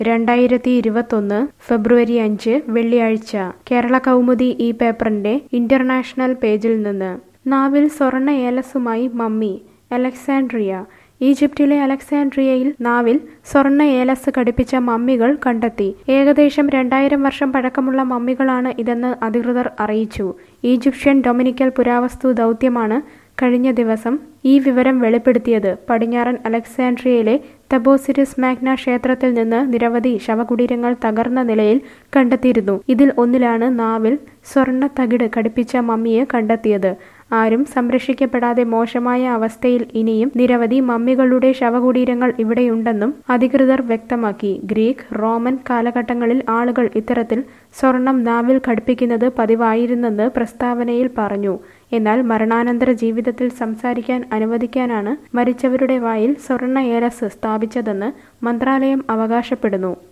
രണ്ടായിരത്തി ഇരുപത്തൊന്ന് ഫെബ്രുവരി അഞ്ച് വെള്ളിയാഴ്ച കേരള കൗമുദി ഈ പേപ്പറിന്റെ ഇന്റർനാഷണൽ പേജിൽ നിന്ന് നാവിൽ സ്വർണ്ണ ഏലസുമായി മമ്മി അലക്സാൻഡ്രിയ ഈജിപ്തിലെ അലക്സാൻഡ്രിയയിൽ നാവിൽ സ്വർണ്ണ ഏലസ് ഘടിപ്പിച്ച മമ്മികൾ കണ്ടെത്തി ഏകദേശം രണ്ടായിരം വർഷം പഴക്കമുള്ള മമ്മികളാണ് ഇതെന്ന് അധികൃതർ അറിയിച്ചു ഈജിപ്ഷ്യൻ ഡൊമിനിക്കൽ പുരാവസ്തു ദൗത്യമാണ് കഴിഞ്ഞ ദിവസം ഈ വിവരം വെളിപ്പെടുത്തിയത് പടിഞ്ഞാറൻ അലക്സാൻഡ്രിയയിലെ തബോസിരിസ് മാഗ്ന ക്ഷേത്രത്തിൽ നിന്ന് നിരവധി ശവകുടീരങ്ങൾ തകർന്ന നിലയിൽ കണ്ടെത്തിയിരുന്നു ഇതിൽ ഒന്നിലാണ് നാവിൽ സ്വർണ്ണ തകിട് ഘടിപ്പിച്ച മമ്മിയെ കണ്ടെത്തിയത് ആരും സംരക്ഷിക്കപ്പെടാതെ മോശമായ അവസ്ഥയിൽ ഇനിയും നിരവധി മമ്മികളുടെ ശവകുടീരങ്ങൾ ഇവിടെയുണ്ടെന്നും അധികൃതർ വ്യക്തമാക്കി ഗ്രീക്ക് റോമൻ കാലഘട്ടങ്ങളിൽ ആളുകൾ ഇത്തരത്തിൽ സ്വർണം നാവിൽ ഘടിപ്പിക്കുന്നത് പതിവായിരുന്നെന്ന് പ്രസ്താവനയിൽ പറഞ്ഞു എന്നാൽ മരണാനന്തര ജീവിതത്തിൽ സംസാരിക്കാൻ അനുവദിക്കാനാണ് മരിച്ചവരുടെ വായിൽ സ്വർണ്ണ ഏലസ് സ്ഥാപിച്ചതെന്ന് മന്ത്രാലയം അവകാശപ്പെടുന്നു